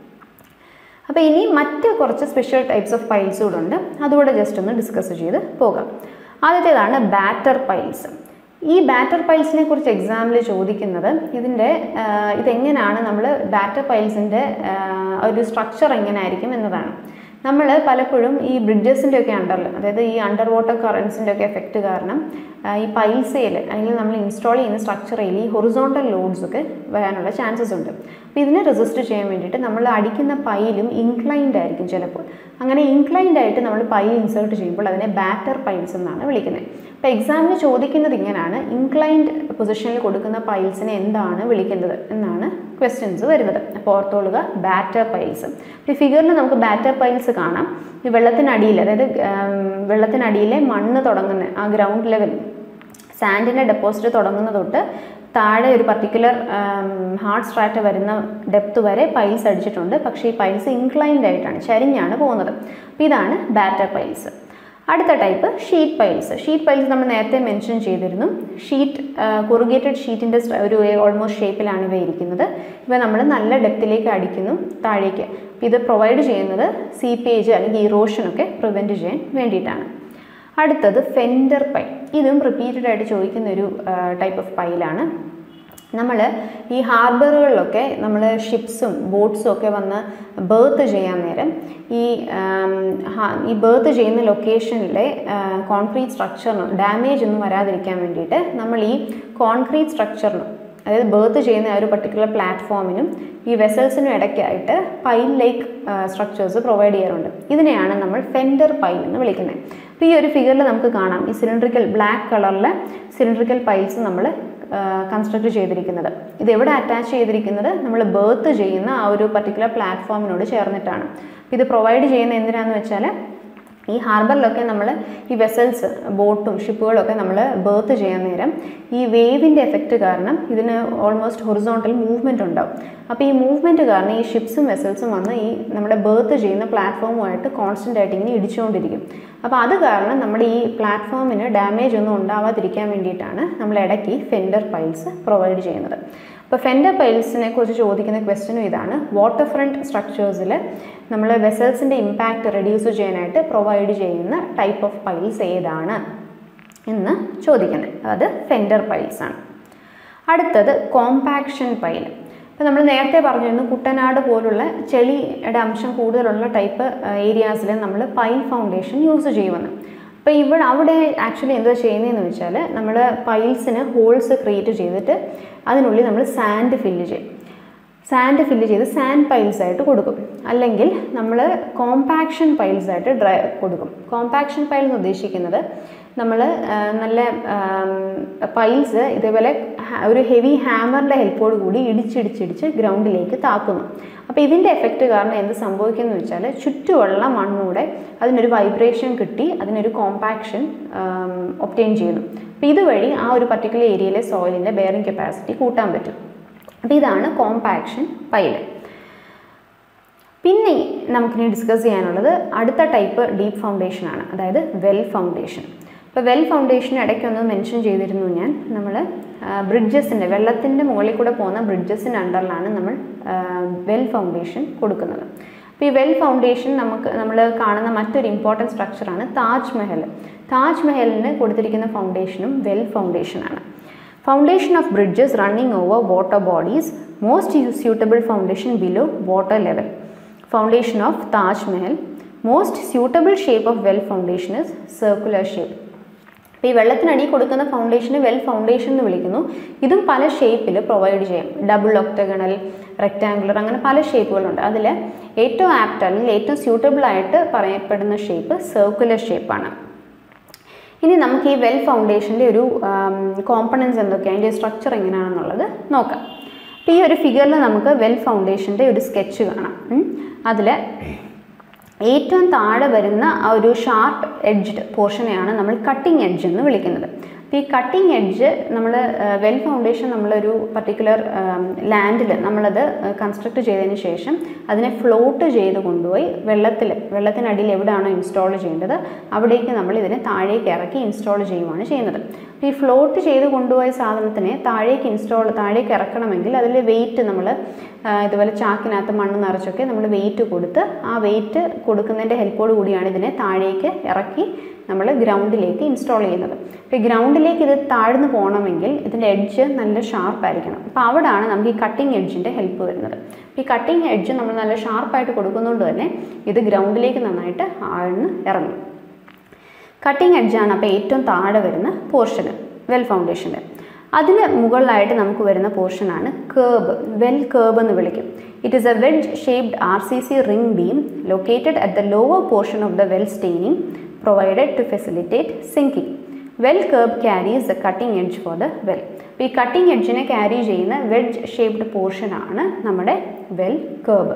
അപ്പോൾ ഇനി മറ്റ് കുറച്ച് സ്പെഷ്യൽ ടൈപ്സ് ഓഫ് പൈൽസ് കൂടെ ഉണ്ട് അതുകൂടെ ജസ്റ്റ് ഒന്ന് ഡിസ്കസ് ചെയ്ത് പോകാം ആദ്യത്തേതാണ് ബാറ്റർ പൈൽസ് ഈ ബാറ്റർ പൈൽസിനെ കുറിച്ച് എക്സാമിൽ ചോദിക്കുന്നത് ഇതിൻ്റെ ഇതെങ്ങനെയാണ് നമ്മൾ ബാറ്റർ പൈൽസിൻ്റെ ഒരു സ്ട്രക്ചർ എങ്ങനെയായിരിക്കും എന്നതാണ് നമ്മൾ പലപ്പോഴും ഈ ബ്രിഡ്ജസിൻ്റെ ഒക്കെ അണ്ടറിൽ അതായത് ഈ അണ്ടർ വാട്ടർ കറൻസിൻ്റെ ഒക്കെ എഫക്റ്റ് കാരണം ഈ പൈൽസയിൽ അല്ലെങ്കിൽ നമ്മൾ ഇൻസ്റ്റാൾ ചെയ്യുന്ന സ്ട്രക്ചറിൽ ഈ ഹൊറിസോണ്ടൽ ലോഡ്സ് ഒക്കെ വരാനുള്ള ചാൻസസ് ഉണ്ട് അപ്പോൾ ഇതിനെ റെസിസ്റ്റ് ചെയ്യാൻ വേണ്ടിയിട്ട് നമ്മൾ അടിക്കുന്ന പൈലും ഇൻക്ലൈൻഡ് ആയിരിക്കും ചിലപ്പോൾ അങ്ങനെ ഇൻക്ലൈൻഡ് ആയിട്ട് നമ്മൾ പൈൽ ഇൻസേർട്ട് ചെയ്യുമ്പോൾ അതിനെ ബാറ്റർ പൈൽസ് എന്നാണ് വിളിക്കുന്നത് അപ്പോൾ എക്സാമിന് ചോദിക്കുന്നത് ഇങ്ങനെയാണ് ഇൻക്ലൈൻഡ് പൊസിഷനിൽ കൊടുക്കുന്ന പൈൽസിനെ എന്താണ് വിളിക്കുന്നത് എന്നാണ് ക്വസ്റ്റ്യൻസ് വരുന്നത് അപ്പോൾ ഓർത്തോളുക ബാറ്റർ പൈൽസ് ഈ ഫിഗറിൽ നമുക്ക് ബാറ്റർ പൈൽസ് കാണാം ഈ വെള്ളത്തിനടിയിൽ അതായത് വെള്ളത്തിനടിയിലെ മണ്ണ് തുടങ്ങുന്ന ആ ഗ്രൗണ്ട് ലെവൽ സാൻഡിൻ്റെ ഡെപ്പോസിറ്റ് തുടങ്ങുന്ന തൊട്ട് താഴെ ഒരു പർട്ടിക്കുലർ ഹാർഡ് സ്ട്രാറ്റ വരുന്ന ഡെപ്ത് വരെ പൈൽസ് അടിച്ചിട്ടുണ്ട് പക്ഷേ ഈ പൈൽസ് ഇൻക്ലൈൻഡ് ആയിട്ടാണ് ചരിഞ്ഞാണ് പോകുന്നത് അപ്പോൾ ഇതാണ് ബാറ്റർ പൈൽസ് അടുത്ത type sheet piles sheet piles നമ്മൾ നേരത്തെ മെൻഷൻ ചെയ്തിരുന്നു ഷീറ്റ് കുറുഗേറ്റഡ് ഷീറ്റിൻ്റെ ഒരു ഓൾമോസ്റ്റ് ഷേപ്പിലാണ് ഇവ ഇരിക്കുന്നത് ഇവ നമ്മൾ നല്ല ഡെപ്തിലേക്ക് അടിക്കുന്നു താഴേക്ക് ഇത് പ്രൊവൈഡ് ചെയ്യുന്നത് സീപ്പേജ് അല്ലെങ്കിൽ ഇറോഷനൊക്കെ പ്രിവെൻറ്റ് ചെയ്യാൻ വേണ്ടിയിട്ടാണ് അടുത്തത് ഫെൻഡർ പൈൽ ഇതും റിപ്പീറ്റഡ് ആയിട്ട് ചോദിക്കുന്ന ഒരു ടൈപ്പ് ഓഫ് പൈലാണ് നമ്മൾ ഈ ഹാർബറുകളിലൊക്കെ നമ്മൾ ഷിപ്സും ബോട്ട്സും ഒക്കെ വന്ന് ബേർത്ത് ചെയ്യാൻ നേരം ഈ ഈ ബേർത്ത് ചെയ്യുന്ന ലൊക്കേഷനിലെ കോൺക്രീറ്റ് സ്ട്രക്ചറിന് ഡാമേജ് ഒന്നും വരാതിരിക്കാൻ വേണ്ടിയിട്ട് നമ്മൾ ഈ കോൺക്രീറ്റ് സ്ട്രക്ചറിനും അതായത് ബേർത്ത് ചെയ്യുന്ന ആ ഒരു പർട്ടിക്കുലർ പ്ലാറ്റ്ഫോമിനും ഈ വെസൽസിനും ഇടയ്ക്കായിട്ട് പൈൽ ലൈക്ക് സ്ട്രക്ചേഴ്സ് പ്രൊവൈഡ് ചെയ്യാറുണ്ട് ഇതിനെയാണ് നമ്മൾ ഫെൻഡർ പൈൽ എന്ന് വിളിക്കുന്നത് അപ്പോൾ ഈ ഒരു ഫിഗറിൽ നമുക്ക് കാണാം ഈ സിലിണ്ടറിക്കൽ ബ്ലാക്ക് കളറിലെ സിലിണ്ടറിക്കൽ പൈൽസ് നമ്മൾ കൺസ്ട്രക്ട് ചെയ്തിരിക്കുന്നത് ഇത് എവിടെ അറ്റാച്ച് ചെയ്തിരിക്കുന്നത് നമ്മൾ ബേർത്ത് ചെയ്യുന്ന ആ ഒരു പർട്ടിക്കുലർ പ്ലാറ്റ്ഫോമിനോട് ചേർന്നിട്ടാണ് ഇത് പ്രൊവൈഡ് ചെയ്യുന്ന എന്തിനാന്ന് വെച്ചാൽ ഈ ഹാർബറിലൊക്കെ നമ്മൾ ഈ വെസൽസ് ബോട്ടും ഷിപ്പുകളൊക്കെ നമ്മൾ ബേർത്ത് ചെയ്യാൻ നേരം ഈ വേവിൻ്റെ എഫക്റ്റ് കാരണം ഇതിന് ഓൾമോസ്റ്റ് ഹൊറിസോണ്ടൽ മൂവ്മെൻറ്റ് ഉണ്ടാവും അപ്പോൾ ഈ മൂവ്മെൻറ്റ് കാരണം ഈ ഷിപ്സും വെസൽസും വന്ന് ഈ നമ്മുടെ ബേർത്ത് ചെയ്യുന്ന പ്ലാറ്റ്ഫോമുമായിട്ട് കോൺസ്റ്റൻ്റ് ആയിട്ട് ഇങ്ങനെ ഇടിച്ചുകൊണ്ടിരിക്കും അപ്പോൾ അത് കാരണം നമ്മുടെ ഈ പ്ലാറ്റ്ഫോമിന് ഡാമേജ് ഒന്നും ഉണ്ടാവാതിരിക്കാൻ വേണ്ടിയിട്ടാണ് നമ്മൾ ഇടയ്ക്ക് ഫെൻഡർ പൈൽസ് പ്രൊവൈഡ് ചെയ്യുന്നത് അപ്പോൾ ഫെൻഡർ പൈൽസിനെ കുറിച്ച് ചോദിക്കുന്ന ക്വസ്റ്റ്യനും ഇതാണ് വാട്ടർ ഫ്രണ്ട് സ്ട്രക്ചേഴ്സിൽ നമ്മൾ വെസൽസിൻ്റെ ഇമ്പാക്റ്റ് റെഡ്യൂസ് ചെയ്യാനായിട്ട് പ്രൊവൈഡ് ചെയ്യുന്ന ടൈപ്പ് ഓഫ് പൈൽസ് ഏതാണ് എന്ന് ചോദിക്കുന്നത് അത് ഫെൻഡർ പൈൽസ് ആണ് അടുത്തത് കോമ്പാക്ഷൻ പൈൽ അപ്പോൾ നമ്മൾ നേരത്തെ പറഞ്ഞിരുന്നു കുട്ടനാട് പോലുള്ള ചെളിയുടെ അംശം കൂടുതലുള്ള ടൈപ്പ് ഏരിയാസിൽ നമ്മൾ പൈൽ ഫൗണ്ടേഷൻ യൂസ് ചെയ്യുമെന്ന് അപ്പോൾ ഇവിടെ അവിടെ ആക്ച്വലി എന്താ ചെയ്യുന്നതെന്ന് വെച്ചാൽ നമ്മൾ പൈൽസിന് ഹോൾസ് ക്രിയേറ്റ് ചെയ്തിട്ട് അതിനുള്ളിൽ നമ്മൾ സാൻഡ് ഫില്ല് ചെയ്യും സാൻഡ് ഫില്ല് ചെയ്ത് സാൻഡ് പൈൽസ് ആയിട്ട് കൊടുക്കും അല്ലെങ്കിൽ നമ്മൾ കോമ്പാക്ഷൻ പൈൽസ് ആയിട്ട് ഡ്രൈ കൊടുക്കും കോമ്പാക്ഷൻ പൈൽ എന്ന് ഉദ്ദേശിക്കുന്നത് നമ്മൾ നല്ല പൈൽസ് ഇതേപോലെ ഒരു ഹെവി ഹാമറിൻ്റെ ഹെൽപ്പോട് കൂടി ഇടിച്ചിടിച്ചിടിച്ച് ഗ്രൗണ്ടിലേക്ക് താക്കുന്നു അപ്പോൾ ഇതിൻ്റെ എഫക്റ്റ് കാരണം എന്ത് സംഭവിക്കുന്നു വെച്ചാൽ ചുറ്റുമുള്ള മണ്ണൂടെ അതിനൊരു വൈബ്രേഷൻ കിട്ടി അതിനൊരു കോമ്പാക്ഷൻ ഒപ്റ്റെയിൻ ചെയ്യുന്നു അപ്പോൾ ഇതുവഴി ആ ഒരു പർട്ടിക്കുലർ ഏരിയയിലെ സോയിലിൻ്റെ ബെയറിംഗ് കപ്പാസിറ്റി കൂട്ടാൻ പറ്റും അപ്പോൾ ഇതാണ് കോമ്പാക്ഷൻ പൈല് പിന്നെ നമുക്കിനി ഡിസ്കസ് ചെയ്യാനുള്ളത് അടുത്ത ടൈപ്പ് ഡീപ്പ് ഫൗണ്ടേഷൻ ആണ് അതായത് വെൽ ഫൗണ്ടേഷൻ ഇപ്പോൾ വെൽ ഫൗണ്ടേഷൻ ഇടയ്ക്കൊന്ന് മെൻഷൻ ചെയ്തിരുന്നു ഞാൻ നമ്മൾ ബ്രിഡ്ജസിൻ്റെ വെള്ളത്തിൻ്റെ മുകളിൽ കൂടെ പോകുന്ന ബ്രിഡ്ജസിൻ്റെ അണ്ടറിലാണ് നമ്മൾ വെൽ ഫൗണ്ടേഷൻ കൊടുക്കുന്നത് അപ്പോൾ ഈ വെൽ ഫൗണ്ടേഷൻ നമുക്ക് നമ്മൾ കാണുന്ന മറ്റൊരു ഇമ്പോർട്ടൻറ്റ് സ്ട്രക്ചറാണ് താജ്മഹൽ താജ്മഹലിന് കൊടുത്തിരിക്കുന്ന ഫൗണ്ടേഷനും വെൽ ഫൗണ്ടേഷനാണ് Foundation of bridges running over water bodies, most suitable foundation below water level. Foundation of Taj Mahal, most suitable shape of well foundation is circular shape. അപ്പോൾ ഈ വെള്ളത്തിനടി കൊടുക്കുന്ന ഫൗണ്ടേഷന് വെൽ ഫൗണ്ടേഷൻ എന്ന് വിളിക്കുന്നു ഇതും പല ഷേപ്പിൽ പ്രൊവൈഡ് ചെയ്യും ഡബിൾ ഒക്ടഗണൽ റെക്റ്റാങ്കുലർ അങ്ങനെ പല ഷേപ്പുകളുണ്ട് അതിൽ ഏറ്റവും ആപ്റ്റ് അല്ലെങ്കിൽ ഏറ്റവും സ്യൂട്ടബിൾ ആയിട്ട് പറയപ്പെടുന്ന ഷേപ്പ് സർക്കുലർ ഷേപ്പാണ് ഇനി നമുക്ക് ഈ വെൽ ഫൗണ്ടേഷൻ്റെ ഒരു കോമ്പണൻസ് എന്തൊക്കെയാണ് അതിൻ്റെ സ്ട്രക്ചർ എങ്ങനെയാണെന്നുള്ളത് നോക്കാം അപ്പോൾ ഈ ഒരു ഫിഗറിൽ നമുക്ക് വെൽ ഫൗണ്ടേഷൻ്റെ ഒരു സ്കെച്ച് കാണാം അതിൽ ഏറ്റവും താഴെ വരുന്ന ആ ഒരു ഷാർപ്പ് എഡ്ജ്ഡ് പോർഷനെയാണ് നമ്മൾ കട്ടിംഗ് എഡ്ജ് എന്ന് വിളിക്കുന്നത് അപ്പോൾ ഈ കട്ടിംഗ് എഡ്ജ് നമ്മൾ വെൽ ഫൗണ്ടേഷൻ നമ്മളൊരു പർട്ടിക്കുലർ ലാൻഡിൽ നമ്മളത് കൺസ്ട്രക്ട് ചെയ്തതിന് ശേഷം അതിനെ ഫ്ലോട്ട് ചെയ്ത് കൊണ്ടുപോയി വെള്ളത്തിൽ വെള്ളത്തിനടിയിൽ എവിടെയാണോ ഇൻസ്റ്റാൾ ചെയ്യേണ്ടത് അവിടേക്ക് നമ്മൾ ഇതിനെ താഴേക്ക് ഇറക്കി ഇൻസ്റ്റാൾ ചെയ്യുവാണ് ചെയ്യുന്നത് അപ്പോൾ ഈ ഫ്ലോട്ട് ചെയ്ത് കൊണ്ടുപോയ സാധനത്തിനെ താഴേക്ക് ഇൻസ്റ്റാൾ താഴേക്ക് ഇറക്കണമെങ്കിൽ അതിൽ വെയിറ്റ് നമ്മൾ ഇതുപോലെ ചാക്കിനകത്ത് മണ്ണ് നിറച്ചൊക്കെ നമ്മൾ വെയിറ്റ് കൊടുത്ത് ആ വെയിറ്റ് കൊടുക്കുന്നതിൻ്റെ ഹെൽപ്പോട് കൂടിയാണ് ഇതിനെ താഴേക്ക് ഇറക്കി നമ്മൾ ഗ്രൗണ്ടിലേക്ക് ഇൻസ്റ്റാൾ ചെയ്യുന്നത് അപ്പോൾ ഈ ഗ്രൗണ്ടിലേക്ക് ഇത് താഴ്ന്നു പോകണമെങ്കിൽ ഇതിൻ്റെ എഡ്ജ് നല്ല ഷാർപ്പായിരിക്കണം അപ്പോൾ അവിടെയാണ് നമുക്ക് ഈ കട്ടിംഗ് എഡ്ജിൻ്റെ ഹെൽപ്പ് വരുന്നത് അപ്പോൾ ഈ കട്ടിംഗ് എഡ്ജ് നമ്മൾ നല്ല ഷാർപ്പായിട്ട് കൊടുക്കുന്നതുകൊണ്ട് തന്നെ ഇത് ഗ്രൗണ്ടിലേക്ക് നന്നായിട്ട് ആഴ്ന്ന് ഇറങ്ങും കട്ടിംഗ് എഡ്ജാണ് അപ്പോൾ ഏറ്റവും താഴെ വരുന്ന പോർഷന് വെൽ ഫൗണ്ടേഷൻ്റെ അതിന് മുകളിലായിട്ട് നമുക്ക് വരുന്ന പോർഷനാണ് കേബ് വെൽ കേബ് എന്ന് വിളിക്കും it is a wedge shaped R C C ring beam located at the lower portion of the well steining provided to facilitate sinking well curb carries the cutting edge for the well അപ്പോൾ ഈ cutting എഡ്ജിനെ carry ചെയ്യുന്ന wedge shaped പോർഷനാണ് നമ്മുടെ well curb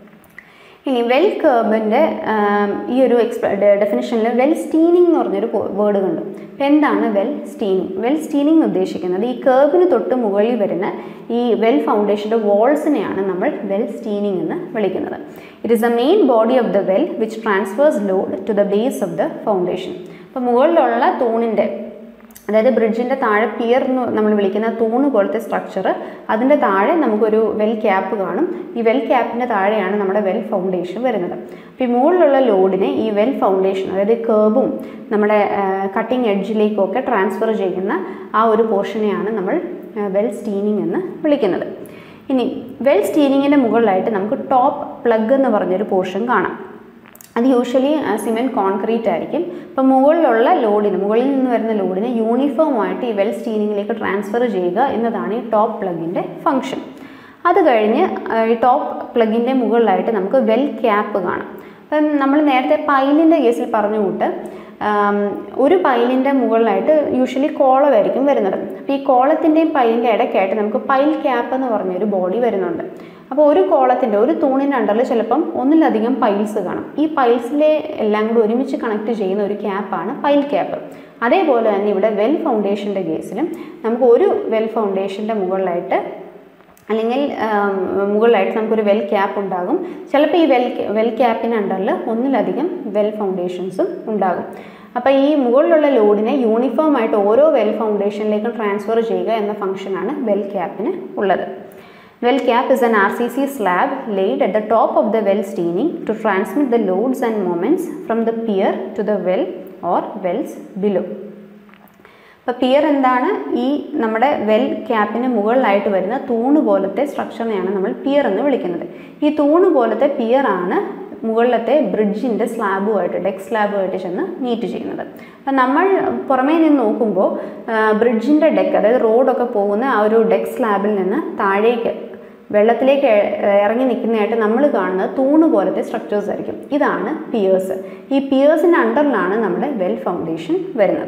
ഇനി well കേബിൻ്റെ ഈ ഒരു എക്സ്പ്ര ഡെഫിനിഷനിൽ വെൽ സ്റ്റീനിങ് എന്ന് പറഞ്ഞൊരു വേർഡ് കണ്ടു അപ്പോൾ എന്താണ് വെൽ സ്റ്റീനിങ് വെൽ സ്റ്റീനിങ് ഉദ്ദേശിക്കുന്നത് ഈ കേബിന് തൊട്ട് മുകളിൽ വരുന്ന ഈ വെൽ ഫൗണ്ടേഷൻ്റെ വാൾസിനെയാണ് നമ്മൾ വെൽ സ്റ്റീനിങ് എന്ന് വിളിക്കുന്നത് it is the main body of the well which transfers load to the base of the foundation അപ്പോൾ മുകളിലുള്ള തൂണിൻ്റെ അതായത് ബ്രിഡ്ജിൻ്റെ താഴെ പിയർ എന്ന് നമ്മൾ വിളിക്കുന്ന തൂണ് പോലത്തെ സ്ട്രക്ചർ അതിൻ്റെ താഴെ നമുക്കൊരു വെൽ ക്യാപ്പ് കാണും ഈ വെൽ ക്യാപ്പിൻ്റെ താഴെയാണ് നമ്മുടെ വെൽ ഫൗണ്ടേഷൻ വരുന്നത് അപ്പോൾ ഈ മുകളിലുള്ള ലോഡിനെ ഈ വെൽ ഫൗണ്ടേഷൻ അതായത് കേബും നമ്മുടെ കട്ടിംഗ് എഡ്ജിലേക്കൊക്കെ ട്രാൻസ്ഫർ ചെയ്യുന്ന ആ ഒരു പോർഷനെയാണ് നമ്മൾ വെൽ സ്റ്റീനിങ് എന്ന് വിളിക്കുന്നത് ഇനി വെൽ സ്റ്റീനിങ്ങിൻ്റെ മുകളിലായിട്ട് നമുക്ക് ടോപ്പ് പ്ലഗ് എന്ന് പറഞ്ഞൊരു പോർഷൻ കാണാം അത് യൂഷ്വലി സിമെൻറ്റ് കോൺക്രീറ്റ് ആയിരിക്കും അപ്പോൾ മുകളിലുള്ള ലോഡിന് മുകളിൽ നിന്ന് വരുന്ന ലോഡിനെ യൂണിഫോം ആയിട്ട് ഈ വെൽ സ്റ്റീനിങ്ങിലേക്ക് ട്രാൻസ്ഫർ ചെയ്യുക എന്നതാണ് ഈ ടോപ്പ് പ്ലഗിൻ്റെ ഫങ്ഷൻ അത് കഴിഞ്ഞ് ഈ ടോപ്പ് പ്ലഗിൻ്റെ മുകളിലായിട്ട് നമുക്ക് വെൽ ക്യാപ്പ് കാണാം അപ്പം നമ്മൾ നേരത്തെ പൈലിൻ്റെ കേസിൽ പറഞ്ഞ കൂട്ട് ആം, ഒരു പൈലിൻ്റെ മുകളിലായിട്ട് യൂഷ്വലി കോളമായിരിക്കും വരുന്നത് അപ്പോൾ ഈ കോളത്തിൻ്റെയും പൈലിൻ്റെ ഇടയ്ക്കായിട്ട് നമുക്ക് പൈൽ ക്യാപ്പ് എന്ന് പറഞ്ഞൊരു ബോഡി വരുന്നുണ്ട് അപ്പോൾ ഒരു കോളത്തിൻ്റെ ഒരു തൂണിൻ്റെ അണ്ടറിൽ ചിലപ്പം ഒന്നിലധികം പൈൽസ് കാണും ഈ പൈൽസിലെ എല്ലാം കൂടി ഒരുമിച്ച് കണക്ട് ചെയ്യുന്ന ഒരു ക്യാപ്പാണ് പൈൽ ക്യാപ്പ് അതേപോലെ തന്നെ ഇവിടെ വെൽ ഫൗണ്ടേഷൻ്റെ കേസിലും നമുക്ക് ഒരു വെൽ ഫൗണ്ടേഷൻ്റെ മുകളിലായിട്ട് അല്ലെങ്കിൽ ആം, മുകളിലായിട്ട് നമുക്കൊരു വെൽ ക്യാപ്പ് ഉണ്ടാകും ചിലപ്പോൾ ഈ വെൽ വെൽ ക്യാപ്പിന് അണ്ടറിൽ ഒന്നിലധികം വെൽ ഫൗണ്ടേഷൻസും ഉണ്ടാകും അപ്പോൾ ഈ മുകളിലുള്ള ലോഡിനെ യൂണിഫോം ആയിട്ട് ഓരോ വെൽ ഫൗണ്ടേഷനിലേക്കും ട്രാൻസ്ഫർ ചെയ്യുക എന്ന ഫംഗ്ഷനാണ് വെൽ ക്യാപ്പിന് ഉള്ളത് Well cap is an RCC slab laid at the top of the well steining to transmit the loads and moments from the pier to the well or wells below. അപ്പോൾ pier എന്താണ് ഈ നമ്മുടെ well ക്യാപ്പിന് മുകളിലായിട്ട് വരുന്ന തൂണ് പോലത്തെ സ്ട്രക്ചറിനെയാണ് നമ്മൾ peer എന്ന് വിളിക്കുന്നത് ഈ തൂണ് പോലത്തെ പിയർ ആണ് മുകളിലത്തെ ബ്രിഡ്ജിൻ്റെ സ്ലാബുമായിട്ട് ഡെക്ക് സ്ലാബുമായിട്ട് ചെന്ന് മീറ്റ് ചെയ്യുന്നത് അപ്പം നമ്മൾ പുറമേ നിന്ന് നോക്കുമ്പോൾ ബ്രിഡ്ജിൻ്റെ ഡെക്ക് അതായത് റോഡൊക്കെ പോകുന്ന ആ ഒരു ഡെക്ക് സ്ലാബിൽ നിന്ന് താഴേക്ക് വെള്ളത്തിലേക്ക് എ- ഇറങ്ങി നിൽക്കുന്നതായിട്ട് നമ്മൾ കാണുന്നത് തൂണ് പോലത്തെ സ്ട്രക്ചേഴ്സ് ആയിരിക്കും ഇതാണ് പിയേഴ്സ് ഈ പിയേഴ്സിൻ്റെ അണ്ടറിലാണ് നമ്മുടെ വെൽ ഫൗണ്ടേഷൻ വരുന്നത്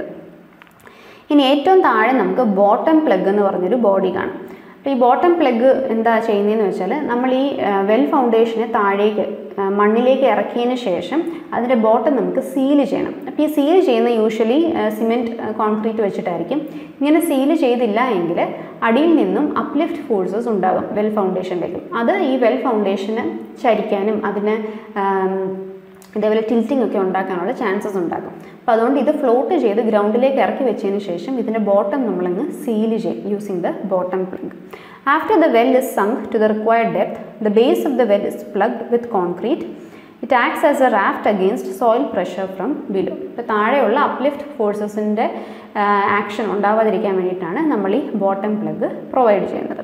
ഇനി ഏറ്റവും താഴെ നമുക്ക് ബോട്ടം പ്ലഗ് എന്ന് പറഞ്ഞൊരു ബോഡി കാണാം അപ്പോൾ ഈ ബോട്ടം പ്ലഗ് എന്താ ചെയ്യുന്നതെന്ന് വെച്ചാൽ നമ്മൾ ഈ വെൽ ഫൗണ്ടേഷനെ താഴേക്ക് ആ, മണ്ണിലേക്ക് ഇറക്കിയതിന് ശേഷം അതിൻ്റെ ബോട്ടം നമുക്ക് സീൽ ചെയ്യണം അപ്പോൾ ഈ സീൽ ചെയ്യുന്ന യൂഷ്വലി സിമെൻറ്റ് കോൺക്രീറ്റ് വെച്ചിട്ടായിരിക്കും ഇങ്ങനെ സീൽ ചെയ്തില്ല എങ്കിൽ അടിയിൽ നിന്നും അപ്ലിഫ്റ്റ് ഫോഴ്സസ് ഉണ്ടാകും വെൽ ഫൗണ്ടേഷനിലേക്ക് അത് ഈ വെൽ ഫൗണ്ടേഷന് ചരിക്കാനും അതിന് ആം, ഇതേപോലെ ടിൽറ്റിംഗ് ഒക്കെ ഉണ്ടാക്കാനുള്ള ചാൻസസ് ഉണ്ടാകും അപ്പോൾ അതുകൊണ്ട് ഇത് ഫ്ലോട്ട് ചെയ്ത് ഗ്രൗണ്ടിലേക്ക് ഇറക്കി വെച്ചതിന് ശേഷം ഇതിൻ്റെ ബോട്ടം നമ്മളങ്ങ് സീൽ ചെയ്യും using the bottom plug after the well is sunk to the required depth the base of the well is plugged with concrete it acts as a raft against soil pressure from below ഇപ്പോൾ താഴെയുള്ള uplift ഫോഴ്സസിൻ്റെ action ഉണ്ടാവാതിരിക്കാൻ വേണ്ടിയിട്ടാണ് നമ്മൾ ഈ bottom plug provide ചെയ്യുന്നത്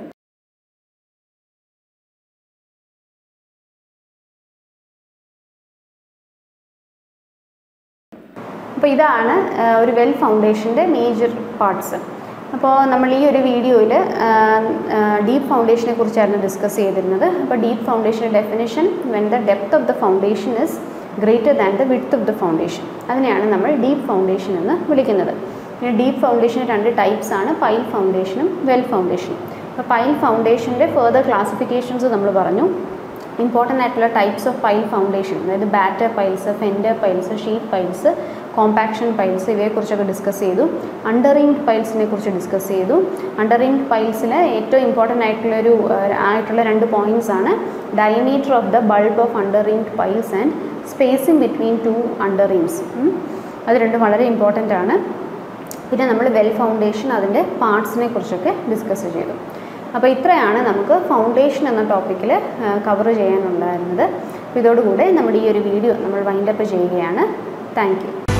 അപ്പോൾ ഇതാണ് ആ, ഒരു വെൽ ഫൗണ്ടേഷൻ്റെ മേജർ പാർട്സ് അപ്പോൾ നമ്മൾ ഈ ഒരു വീഡിയോയിൽ ഡീപ്പ് ഫൗണ്ടേഷനെ കുറിച്ചായിരുന്നു ഡിസ്കസ് ചെയ്തിരുന്നത് അപ്പോൾ deep foundation definition when the depth of the foundation is greater than the width of the foundation അതിനെയാണ് നമ്മൾ ഡീപ്പ് ഫൗണ്ടേഷൻ എന്ന് വിളിക്കുന്നത് പിന്നെ ഡീപ്പ് ഫൗണ്ടേഷൻ രണ്ട് ടൈപ്സ് ആണ് പൈൽ ഫൗണ്ടേഷനും വെൽ ഫൗണ്ടേഷനും അപ്പോൾ പൈൽ ഫൗണ്ടേഷൻ്റെ ഫെർദർ ക്ലാസിഫിക്കേഷൻസ് നമ്മൾ പറഞ്ഞു ഇമ്പോർട്ടൻ്റ് ആയിട്ടുള്ള ടൈപ്സ് ഓഫ് പൈൽ ഫൗണ്ടേഷൻ അതായത് batter piles fender piles sheet piles compaction piles ഇവയെക്കുറിച്ചൊക്കെ ഡിസ്കസ് ചെയ്തു അണ്ടറിംഗ് പൈൽസിനെ കുറിച്ച് ഡിസ്കസ് ചെയ്തു അണ്ടറിംഗ് പൈൽസിൽ ഏറ്റവും ഇമ്പോർട്ടൻ്റ് ആയിട്ടുള്ളൊരു ഏഹ്, ആയിട്ടുള്ള രണ്ട് പോയിൻറ്റ്സ് ആണ് diameter of the bulb of underreaming piles and spacing between two underreamings അത് രണ്ടും വളരെ ഇമ്പോർട്ടൻ്റ് ആണ് പിന്നെ നമ്മൾ വെൽ ഫൗണ്ടേഷൻ അതിൻ്റെ പാർട്സിനെ കുറിച്ചൊക്കെ ഡിസ്കസ് ചെയ്തു അപ്പോൾ ഇത്രയാണ് നമുക്ക് ഫൗണ്ടേഷൻ എന്ന ടോപ്പിക്കിൽ കവർ ചെയ്യാനുണ്ടായിരുന്നത് അപ്പോൾ ഇതോടുകൂടെ നമ്മുടെ ഈ ഒരു വീഡിയോ നമ്മൾ വൈൻഡപ്പ് ചെയ്യുകയാണ് താങ്ക് യു